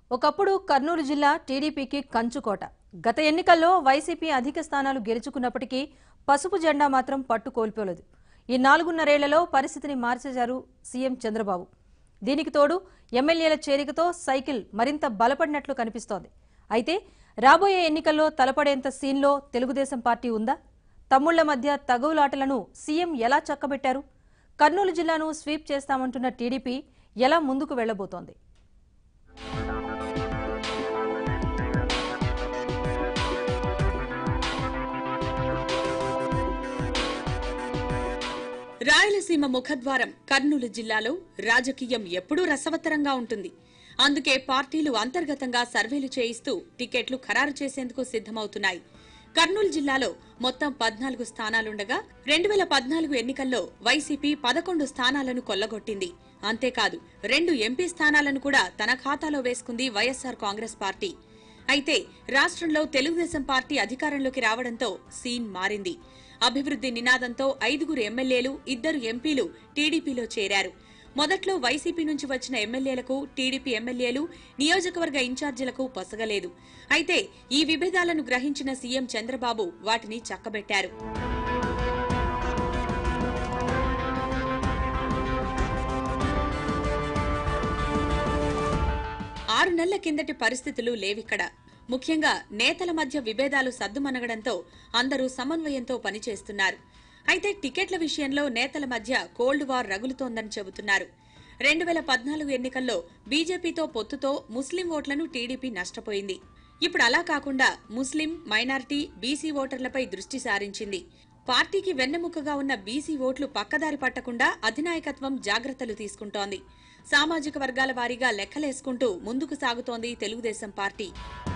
ఒకప్పుడు కర్నూలు జిల్లా టీడీపీకి కంచుకోట గత ఎన్నికల్లో వైసీపీ అధిక స్థానాలు గెలుచుకున్నప్పటికీ పసుపు జెండా మాత్రం పట్టు కోల్పోలేదు ఈ నాలుగున్నరేళ్లలో పరిస్థితిని మార్చేశారు సీఎం చంద్రబాబు దీనికి తోడు ఎమ్మెల్యేల చేరికతో సైకిల్ మరింత బలపడినట్లు కనిపిస్తోంది అయితే రాబోయే ఎన్నికల్లో తలపడేంత సీన్లో తెలుగుదేశం పార్టీ ఉందా తమ్ముళ్ల మధ్య తగువులాటలను సీఎం ఎలా చక్కబెట్టారు కర్నూలు జిల్లాను స్వీప్ చేస్తామంటున్న టీడీపీ ఎలా ముందుకు వెళ్లబోతోంది రాయలసీమ ముఖద్వారం కర్నూలు జిల్లాలో రాజకీయం ఎప్పుడూ రసవత్తరంగా ఉంటుంది అందుకే పార్టీలు అంతర్గతంగా సర్వేలు చేయిస్తూ టికెట్లు ఖరారు చేసేందుకు సిద్దమవుతున్నాయి కర్నూలు జిల్లాలో మొత్తం పద్నాలుగు స్థానాలుండగా రెండు వేల పద్నాలుగు ఎన్నికల్లో వైసీపీ పదకొండు స్థానాలను కొల్లగొట్టింది అంతేకాదు రెండు ఎంపీ స్థానాలను కూడా తన ఖాతాలో వేసుకుంది వైఎస్సార్ కాంగ్రెస్ పార్టీ అయితే రాష్ట్రంలో తెలుగుదేశం పార్టీ అధికారంలోకి రావడంతో సీన్ మారింది అభివృద్ధి నినాదంతో ఐదుగురు ఎమ్మెల్యేలు ఇద్దరు ఎంపీలు టీడీపీలో చేరారు మొదట్లో వైసీపీ నుంచి వచ్చిన ఎమ్మెల్యేలకు టీడీపీ ఎమ్మెల్యేలు నియోజకవర్గ ఇన్ఛార్జీలకు పొసగలేదు అయితే ఈ విభేదాలను గ్రహించిన సీఎం చంద్రబాబు వాటిని చక్కబెట్టారు ఆరు నెలల కిందటి పరిస్థితులు లేవిక్కడ ముఖ్యంగా నేతల మధ్య విభేదాలు సద్దుమనగడంతో అందరూ సమన్వయంతో పనిచేస్తున్నారు అయితే టికెట్ల విషయంలో నేతల మధ్య కోల్డ్ వార్ రగులుతోందని చెబుతున్నారు రెండు వేల పద్నాలుగు ఎన్నికల్లో బీజేపీతో పొత్తుతో ముస్లిం ఓట్లను టీడీపీ నష్టపోయింది ఇప్పుడు అలా కాకుండా ముస్లిం మైనారిటీ బీసీ ఓటర్లపై దృష్టి సారించింది పార్టీకి వెన్నెముకగా ఉన్న బీసీ ఓట్లు పక్కదారి పట్టకుండా అధినాయకత్వం జాగ్రత్తలు తీసుకుంటోంది సామాజిక వర్గాల వారీగా లెక్కలేసుకుంటూ ముందుకు సాగుతోంది తెలుగుదేశం పార్టీ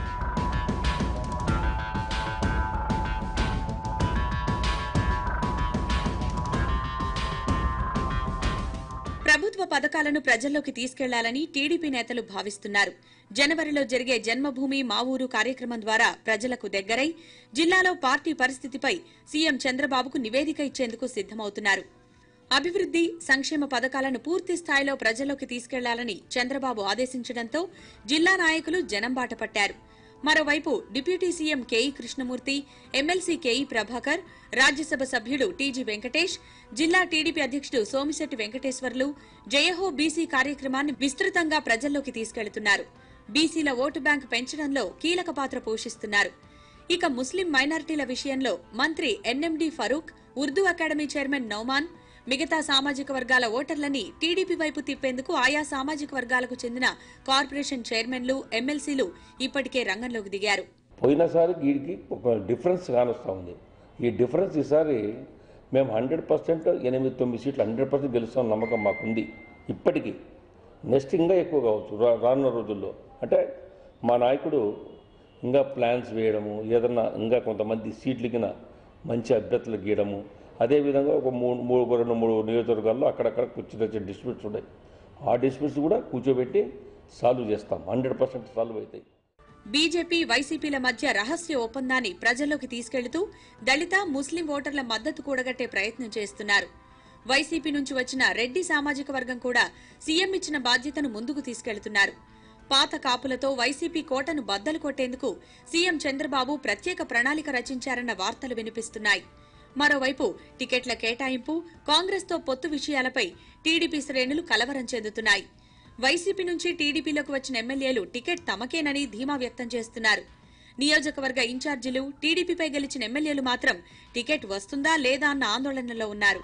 ప్రభుత్వ పథకాలను ప్రజల్లోకి తీసుకెళ్లాలని టీడీపీ నేతలు భావిస్తున్నారు జనవరిలో జరిగే జన్మభూమి మా ఊరు కార్యక్రమం ద్వారా ప్రజలకు దగ్గరై జిల్లాలో పార్టీ పరిస్థితిపై సీఎం చంద్రబాబుకు నివేదిక ఇచ్చేందుకు సిద్దమవుతున్నారు అభివృద్ధి సంక్షేమ పథకాలను పూర్తి స్థాయిలో ప్రజల్లోకి తీసుకెళ్లాలని చంద్రబాబు ఆదేశించడంతో జిల్లా నాయకులు జనం బాట పట్టారు మరోవైపు deputy CM KE Krishnamurthy MLC KE Prabhakar Rajya Sabha TG Venkatesh జిల్లా టీడీపీ అధ్యక్షుడు సోమిశెట్టి వెంకటేశ్వర్లు జయహో బీసీ కార్యక్రమాన్ని విస్తృతంగా ప్రజల్లోకి తీసుకెళ్తున్నారు బీసీల ఓటు బ్యాంకు పెంచడంలో కీలక పాత్ర పోషిస్తున్నారు ఇక ముస్లిం మైనారిటీల విషయంలో మంత్రి NMD Farooq Urdu academy chairman Nouman మిగతా సామాజిక వర్గాల ఓటర్లని టీడీపీ వైపు తిప్పేందుకు ఆయా సామాజిక వర్గాలకు చెందిన కార్పొరేషన్ చైర్మన్లు ఎమ్మెల్సీలు ఇప్పటికే రంగంలోకి దిగారు పోయినసారి వీడికి ఒక డిఫరెన్స్ కానొస్తూ ఉంది ఈ డిఫరెన్స్ ఈసారి మేము హండ్రెడ్ పర్సెంట్ ఎనిమిది తొమ్మిది సీట్లు హండ్రెడ్ పర్సెంట్ గెలుస్తాం నమ్మకం మాకుంది ఇప్పటికీ నెక్స్ట్ ఇంకా ఎక్కువ కావచ్చు రా రానున్న రోజుల్లో అంటే మా నాయకుడు ఇంకా ప్లాన్స్ వేయడము ఏదన్నా ఇంకా కొంతమంది సీట్లు కింద మంచి అభ్యర్థులు గీయడము అదేవిధంగా ఒక మూడు మూడు రెండు మూడు నియోజకవర్గాల్లో అక్కడక్కడ కూర్చుని వచ్చే డిస్ప్యూట్స్ ఉన్నాయి ఆ డిస్ప్యూట్స్ కూడా కూర్చోబెట్టి సాల్వ్ చేస్తాం హండ్రెడ్ పర్సెంట్ సాల్వ్ అవుతాయి బీజేపీ వైసీపీల మధ్య రహస్య ఒప్పందాన్ని ప్రజల్లోకి తీసుకెళ్తూ దళిత ముస్లిం ఓటర్ల మద్దతు కూడగట్టే ప్రయత్నం చేస్తున్నారు వైసీపీ నుంచి వచ్చిన రెడ్డి సామాజిక వర్గం కూడా సీఎం ఇచ్చిన బాధ్యతను ముందుకు తీసుకెళ్తున్నారు పాత కాపులతో వైసీపీ కోటను బద్దలు కొట్టేందుకు సీఎం చంద్రబాబు ప్రత్యేక ప్రణాళిక రచించారన్న వార్తలు వినిపిస్తున్నాయి మరోవైపు టికెట్ల కేటాయింపు కాంగ్రెస్తో పొత్తు విషయాలపై టీడీపీ శ్రేణులు కలవరం చెందుతున్నాయి వైసీపీ నుంచి టీడీపీలోకి వచ్చిన ఎమ్మెల్యేలు టికెట్ తమకేనని ధీమా వ్యక్తం చేస్తున్నారు నియోజకవర్గ ఇన్ఛార్జీలు టీడీపీపై గెలిచిన ఎమ్మెల్యేలు మాత్రం టికెట్ వస్తుందా లేదా అన్న ఆందోళనలో ఉన్నారు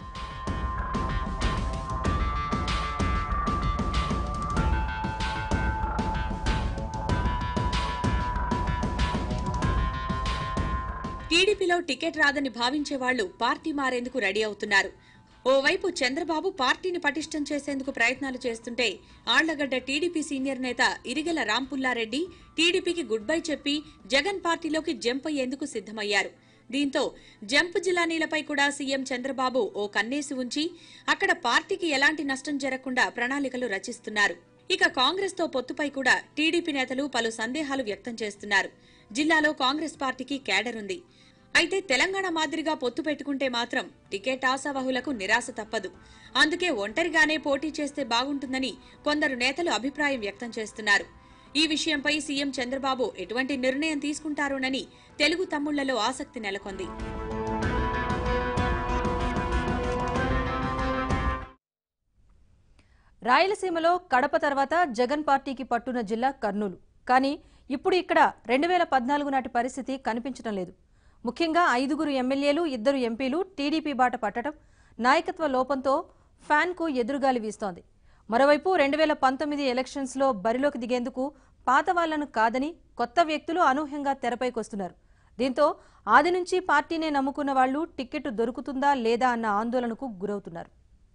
టీడీపీలో టికెట్ రాదని భావించే వాళ్లు పార్టీ మారేందుకు రెడీ అవుతున్నారు ఓవైపు చంద్రబాబు పార్టీని పటిష్టం చేసేందుకు ప్రయత్నాలు చేస్తుంటే ఆళ్లగడ్డ టీడీపీ సీనియర్ నేత ఇరిగెల రాంపుల్లారెడ్డి టీడీపీకి గుడ్ బై చెప్పి జగన్ పార్టీలోకి జంప్ అయ్యేందుకు సిద్దమయ్యారు దీంతో జంప్ జిల్లానీలపై కూడా సీఎం చంద్రబాబు ఓ కన్నేసి ఉంచి అక్కడ పార్టీకి ఎలాంటి నష్టం జరగకుండా ప్రణాళికలు రచిస్తున్నారు ఇక కాంగ్రెస్ తో పొత్తుపై కూడా టీడీపీ నేతలు పలు సందేహాలు వ్యక్తం చేస్తున్నారు జిల్లాలో కాంగ్రెస్ పార్టీకి కేడర్ ఉంది అయితే తెలంగాణ మాదిరిగా పొత్తు పెట్టుకుంటే మాత్రం టికెట్ ఆశావహులకు నిరాశ తప్పదు అందుకే ఒంటరిగానే పోటీ చేస్తే బాగుంటుందని కొందరు నేతలు అభిప్రాయం వ్యక్తం చేస్తున్నారు ఈ విషయంపై సీఎం చంద్రబాబు ఎటువంటి నిర్ణయం తీసుకుంటారోనని తెలుగు తమ్ముళ్లలో ఆసక్తి నెలకొంది రాయలసీమలో కడప తర్వాత జగన్ పార్టీకి పట్టున్న జిల్లా కర్నూలు కానీ ఇప్పుడు ఇక్కడ రెండు వేల పద్నాలుగు నాటి పరిస్థితి కనిపించడం లేదు ముఖ్యంగా ఐదుగురు ఎమ్మెల్యేలు ఇద్దరు ఎంపీలు టీడీపీ బాట పట్టడం నాయకత్వ లోపంతో ఫ్యాన్కు ఎదురుగాలి వీస్తోంది మరోవైపు రెండు వేల పంతొమ్మిది ఎలక్షన్స్లో బరిలోకి దిగేందుకు పాత వాళ్లను కాదని కొత్త వ్యక్తులు అనూహ్యంగా తెరపైకొస్తున్నారు దీంతో ఆది నుంచి పార్టీనే నమ్ముకున్న వాళ్లు టిక్కెట్ దొరుకుతుందా లేదా అన్న ఆందోళనకు గురవుతున్నారు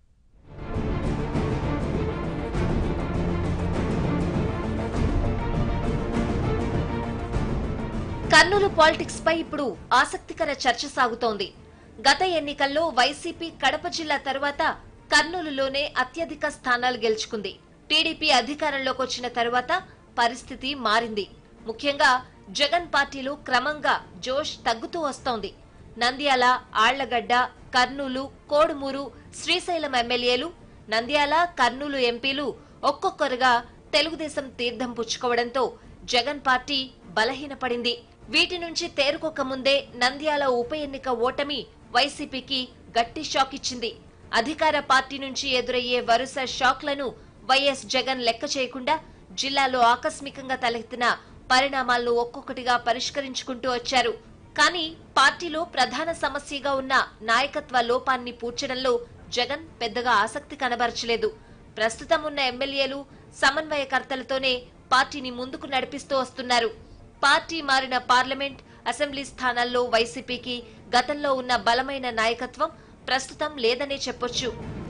కర్నూలు పాలిటిక్స్ పై ఇప్పుడు ఆసక్తికర చర్చ సాగుతోంది గత ఎన్నికల్లో వైసీపీ కడప జిల్లా తరువాత కర్నూలులోనే అత్యధిక స్థానాలు గెలుచుకుంది టీడీపీ అధికారంలోకి వచ్చిన తరువాత పరిస్థితి మారింది ముఖ్యంగా జగన్ పార్టీలో క్రమంగా జోష్ తగ్గుతూ వస్తోంది నంద్యాల ఆళ్లగడ్డ కర్నూలు కోడుమూరు శ్రీశైలం ఎమ్మెల్యేలు నంద్యాల కర్నూలు ఎంపీలు ఒక్కొక్కరుగా తెలుగుదేశం తీర్థం పుచ్చుకోవడంతో జగన్ పార్టీ బలహీనపడింది వీటి నుంచి తేరుకోక ముందే నంద్యాల ఉప ఎన్నిక ఓటమి వైసీపీకి గట్టి షాక్ ఇచ్చింది అధికార పార్టీ నుంచి ఎదురయ్యే వరుస షాక్లను వైఎస్ జగన్ లెక్క చేయకుండా జిల్లాలో ఆకస్మికంగా తలెత్తిన పరిణామాలను ఒక్కొక్కటిగా పరిష్కరించుకుంటూ వచ్చారు కానీ పార్టీలో ప్రధాన సమస్యగా ఉన్న నాయకత్వ లోపాన్ని పూడ్చడంలో జగన్ పెద్దగా ఆసక్తి కనబరచలేదు ప్రస్తుతం ఉన్న ఎమ్మెల్యేలు సమన్వయకర్తలతోనే పార్టీని ముందుకు నడిపిస్తూ వస్తున్నారు పార్టీ మారిన పార్లమెంట్ అసెంబ్లీ స్థానాల్లో వైసీపీకి గతంలో ఉన్న బలమైన నాయకత్వం ప్రస్తుతం లేదనే చెప్పొచ్చు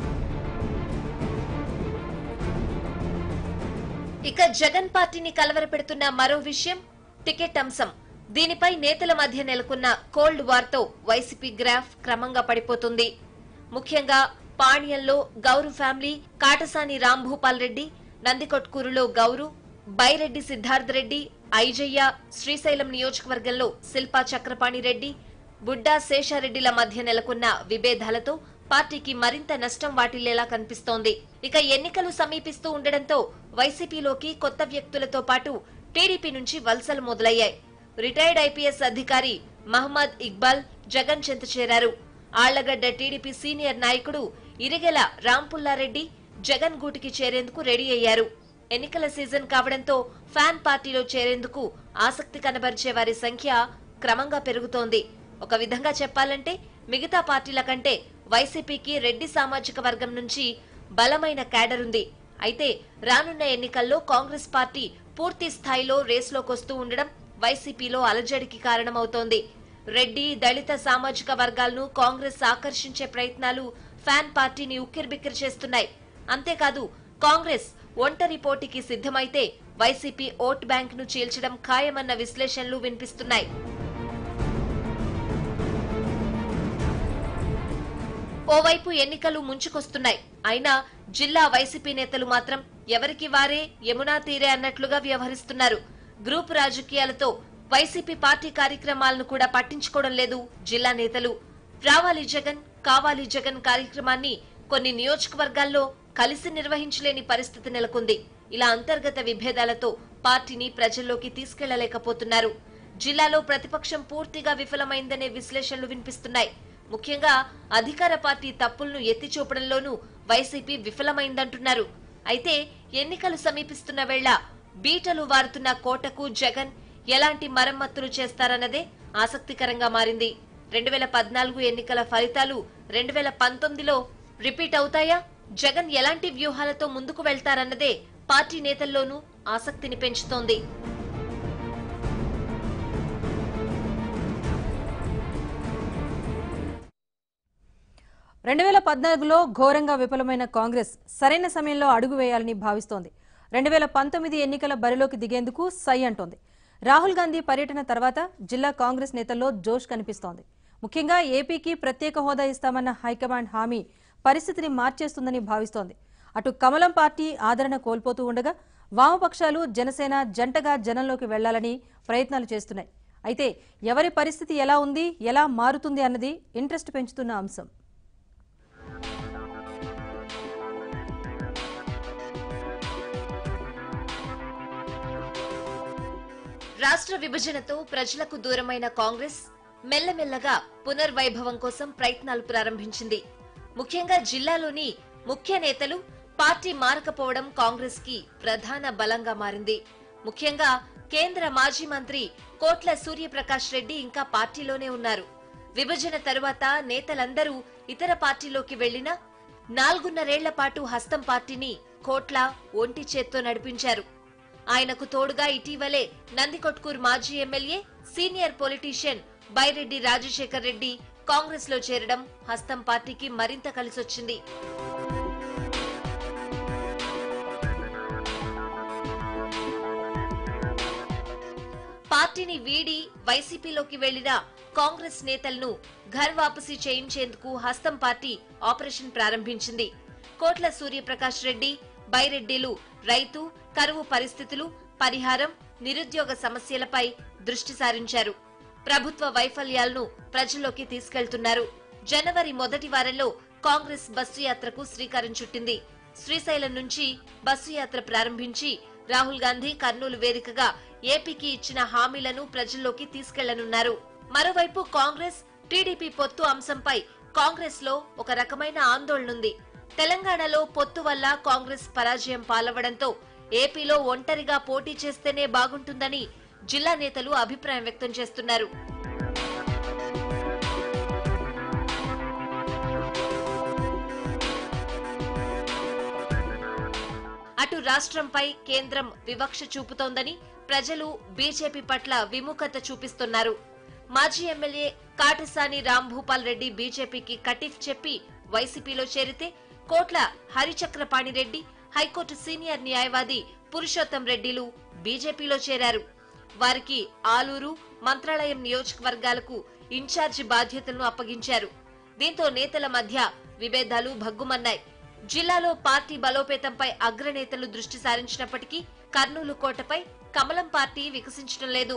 ఇక జగన్ పార్టీని కలవరపెడుతున్న మరో విషయం టికెట్ అంశం దీనిపై నేతల మధ్య నెలకొన్న కోల్డ్ వార్ తో వైసీపీ గ్రాఫ్ క్రమంగా పడిపోతుంది ముఖ్యంగా పాణ్యంలో గౌరు ఫ్యామిలీ కాటసాని రాంభూపాల్ రెడ్డి నందికొట్కూరులో గౌరు బైరెడ్డి సిద్ధార్థ్ రెడ్డి ఐజయ్య శ్రీశైలం నియోజకవర్గంలో శిల్పా చక్రపాణి రెడ్డి బుడ్డా శేషారెడ్డిల మధ్య నెలకొన్న విభేదాలతో పార్టీకి మరింత నష్టం వాటిల్లేలా కనిపిస్తోంది ఇక ఎన్నికలు సమీపిస్తూ ఉండడంతో వైసీపీలోకి కొత్త వ్యక్తులతో పాటు టీడీపీ నుంచి వలసలు మొదలయ్యాయి రిటైర్డ్ ఐపీఎస్ అధికారి మహమ్మద్ ఇక్బాల్ జగన్ చెంత చేరారు ఆళ్లగడ్డ టీడీపీ సీనియర్ నాయకుడు ఇరిగెల రాంపుల్లారెడ్డి జగన్ గూటికి చేరేందుకు రెడీ అయ్యారు ఎన్నికల సీజన్ కావడంతో ఫ్యాన్ పార్టీలో చేరేందుకు ఆసక్తి కనబరిచే వారి సంఖ్య క్రమంగా పెరుగుతోంది ఒక విధంగా చెప్పాలంటే మిగతా పార్టీల కంటే వైసీపీకి రెడ్డి సామాజిక వర్గం నుంచి బలమైన క్యాడర్ ఉంది అయితే రానున్న ఎన్నికల్లో కాంగ్రెస్ పార్టీ పూర్తి స్థాయిలో రేసులోకొస్తూ ఉండడం వైసీపీలో అలజడికి కారణమవుతోంది రెడ్డి దళిత సామాజిక వర్గాలను కాంగ్రెస్ ఆకర్షించే ప్రయత్నాలు ఫ్యాన్ పార్టీని ఉక్కిరిబిక్కిరి చేస్తున్నాయి అంతేకాదు కాంగ్రెస్ ఒంటరి పోటీకి సిద్ధమైతే వైసీపీ ఓట్ బ్యాంక్ ను చీల్చడం ఖాయమన్న విశ్లేషణలు వినిపిస్తున్నాయి ఓవైపు ఎన్నికలు ముంచుకొస్తున్నాయి అయినా జిల్లా వైసీపీ నేతలు మాత్రం ఎవరికి వారే యమునా తీరే అన్నట్లుగా వ్యవహరిస్తున్నారు గ్రూప్ రాజకీయాలతో వైసీపీ పార్టీ కార్యక్రమాలను కూడా పట్టించుకోవడం లేదు జిల్లా నేతలు రావాలి జగన్ కావాలి జగన్ కార్యక్రమాన్ని కొన్ని నియోజకవర్గాల్లో కలిసి నిర్వహించలేని పరిస్థితి నెలకొంది ఇలా అంతర్గత విభేదాలతో పార్టీని ప్రజల్లోకి తీసుకెళ్లలేకపోతున్నారు జిల్లాలో ప్రతిపక్షం పూర్తిగా విఫలమైందనే విశ్లేషణలు వినిపిస్తున్నాయి ముఖ్యంగా అధికార పార్టీ తప్పులను ఎత్తి చూపడంలోనూ వైసీపీ విఫలమైందంటున్నారు అయితే ఎన్నికలు సమీపిస్తున్న వేళ బీటలు వారుతున్న కోటకు జగన్ ఎలాంటి మరమ్మతులు చేస్తారన్నదే ఆసక్తికరంగా మారింది రెండు వేల పద్నాలుగు ఎన్నికల ఫలితాలు రెండు వేల పంతొమ్మిదిలో రిపీట్ అవుతాయా జగన్ ఎలాంటి వ్యూహాలతో ముందుకు వెళ్తారన్నదే పార్టీ నేతల్లోనూ ఆసక్తిని పెంచుతోంది రెండు వేల పద్నాలుగులో ఘోరంగా విఫలమైన కాంగ్రెస్ సరైన సమయంలో అడుగు వేయాలని భావిస్తోంది రెండు వేల పంతొమ్మిది ఎన్నికల బరిలోకి దిగేందుకు సై అంటోంది రాహుల్ గాంధీ పర్యటన తర్వాత జిల్లా కాంగ్రెస్ నేతల్లో జోష్ కనిపిస్తోంది ముఖ్యంగా ఏపీకి ప్రత్యేక హోదా ఇస్తామన్న హైకమాండ్ హామీ పరిస్థితిని మార్చేస్తుందని భావిస్తోంది అటు కమలం పార్టీ ఆదరణ కోల్పోతూ ఉండగా వామపక్షాలు జనసేన జంటగా జనంలోకి వెళ్లాలని ప్రయత్నాలు చేస్తున్నాయి అయితే ఎవరి పరిస్థితి ఎలా ఉంది ఎలా మారుతుంది అన్నది ఇంట్రెస్ట్ పెంచుతున్న అంశం రాష్ట్ర విభజనతో ప్రజలకు దూరమైన కాంగ్రెస్ మెల్లమెల్లగా పునర్వైభవం కోసం ప్రయత్నాలు ప్రారంభించింది ముఖ్యంగా జిల్లాలోని ముఖ్య నేతలు పార్టీ మారకపోవడం కాంగ్రెస్ కి ప్రధాన బలంగా మారింది ముఖ్యంగా కేంద్ర మాజీ మంత్రి కోట్ల సూర్యప్రకాష్ రెడ్డి ఇంకా పార్టీలోనే ఉన్నారు విభజన తరువాత నేతలందరూ ఇతర పార్టీలోకి వెళ్లినా నాలుగున్నరేళ్ల పాటు హస్తం పార్టీని కోట్ల ఒంటి చేత్తో నడిపించారు ఆయనకు తోడుగా ఇటీవలే నందికొట్కూర్ మాజీ MLA senior politician Byreddy Rajasekhar Reddy Congress లో చేరడం హస్తం పార్టీకి మరింత కలిసొచ్చింది పార్టీని వీడి వైసీపీలోకి వెళ్లిన కాంగ్రెస్ నేతలను ఘర్ వాపసీ చేయించేందుకు హస్తం పార్టీ ఆపరేషన్ ప్రారంభించింది కోట్ల సూర్యప్రకాష్ రెడ్డి బైరెడ్డిలు రైతు కరువు పరిస్థితులు పరిహారం నిరుద్యోగ సమస్యలపై దృష్టి సారించారు ప్రభుత్వ వైఫల్యాలను ప్రజల్లోకి తీసుకెళ్తున్నారు జనవరి మొదటి వారంలో కాంగ్రెస్ బస్సు యాత్రకు శ్రీకారం చుట్టింది శ్రీశైలం నుంచి బస్సు యాత్ర ప్రారంభించి రాహుల్ గాంధీ కర్నూలు వేదికగా ఏపీకి ఇచ్చిన హామీలను ప్రజల్లోకి తీసుకెళ్లనున్నారు మరోవైపు కాంగ్రెస్ టీడీపీ పొత్తు అంశంపై కాంగ్రెస్ లో ఒక రకమైన ఆందోళనుంది తెలంగాణలో పొత్తు వల్ల కాంగ్రెస్ పరాజయం పాలవడంతో ఏపీలో ఒంటరిగా పోటీ చేస్తేనే బాగుంటుందని జిల్లా నేతలు అభిప్రాయం వ్యక్తం చేస్తున్నారు అటు రాష్ట్రంపై కేంద్రం వివక్ష చూపుతోందని ప్రజలు బీజేపీ పట్ల విముఖత చూపిస్తున్నారు మాజీ ఎమ్మెల్యే కాటసాని రాంభూపాల్ రెడ్డి బీజేపీకి కటిఫ్ చెప్పి వైసీపీలో చేరితే కోట్ల హరిచక్రపాణి రెడ్డి హైకోర్టు సీనియర్ న్యాయవాది పురుషోత్తం రెడ్డిలు బీజేపీలో చేరారు వారికి ఆలూరు మంత్రాలయం నియోజకవర్గాలకు ఇన్ఛార్జి బాధ్యతలను అప్పగించారు దీంతో నేతల మధ్య విభేదాలు భగ్గుమన్నాయి జిల్లాలో పార్టీ బలోపేతంపై అగ్రనేతలు దృష్టి సారించినప్పటికీ కర్నూలు కోటపై కమలం పార్టీ వికసించడం లేదు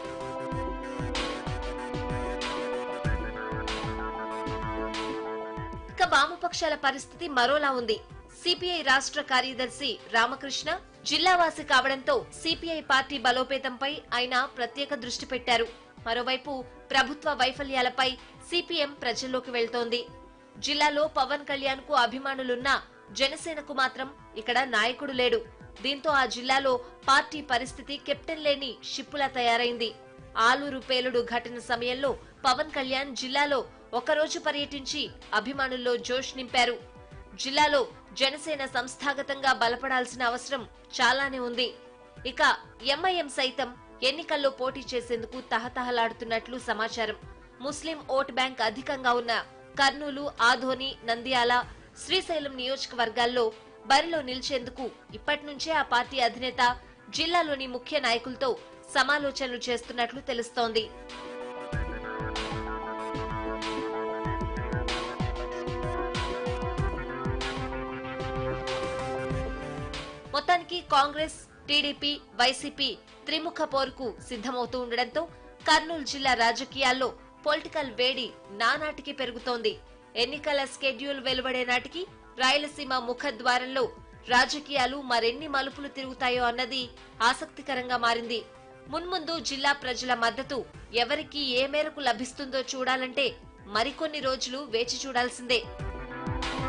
ఇక వామపక్షాల పరిస్థితి మరోలా ఉంది సిపిఐ రాష్ట్ర కార్యదర్శి రామకృష్ణ జిల్లావాసి కావడంతో సిపిఐ పార్టీ బలోపేతంపై ఆయన ప్రత్యేక దృష్టి పెట్టారు మరోవైపు ప్రభుత్వ వైఫల్యాలపై సిపిఎం ప్రజల్లోకి వెళ్తోంది జిల్లాలో పవన్ కళ్యాణ్ కు అభిమానులున్నా జనసేనకు మాత్రం ఇక్కడ నాయకుడు లేడు దీంతో ఆ జిల్లాలో పార్టీ పరిస్థితి కెప్టెన్ లేని షిప్పులా తయారైంది ఆలూరు పేలుడు ఘటన సమయంలో పవన్ కళ్యాణ్ జిల్లాలో ఒకరోజు పర్యటించి అభిమానుల్లో జోష్ నింపారు జిల్లాలో జనసేన సంస్థాగతంగా బలపడాల్సిన అవసరం చాలానే ఉంది ఇక ఎంఐఎం సైతం ఎన్నికల్లో పోటీ చేసేందుకు తహతహలాడుతున్నట్లు సమాచారం ముస్లిం ఓట్ బ్యాంక్ అధికంగా ఉన్న కర్నూలు ఆధోని నంద్యాల శ్రీశైలం నియోజకవర్గాల్లో బరిలో నిలిచేందుకు ఇప్పటి నుంచే ఆ పార్టీ అధినేత జిల్లాలోని ముఖ్య నాయకులతో సమాలోచనలు చేస్తున్నట్లు తెలుస్తోంది మొత్తానికి కాంగ్రెస్ టీడీపీ వైసీపీ త్రిముఖ పోరుకు సిద్ధమవుతూ ఉండడంతో కర్నూలు జిల్లా రాజకీయాల్లో పొలిటికల్ వేడి నానాటికి పెరుగుతోంది ఎన్నికల స్కెడ్యూల్ వెలువడే నాటికి రాయలసీమ ముఖద్వారంలో రాజకీయాలు మరెన్ని మలుపులు తిరుగుతాయో అన్నది ఆసక్తికరంగా మారింది మున్ముందు జిల్లా ప్రజల మద్దతు ఎవరికి ఏ మేరకు లభిస్తుందో చూడాలంటే మరికొన్ని రోజులు వేచి చూడాల్సిందే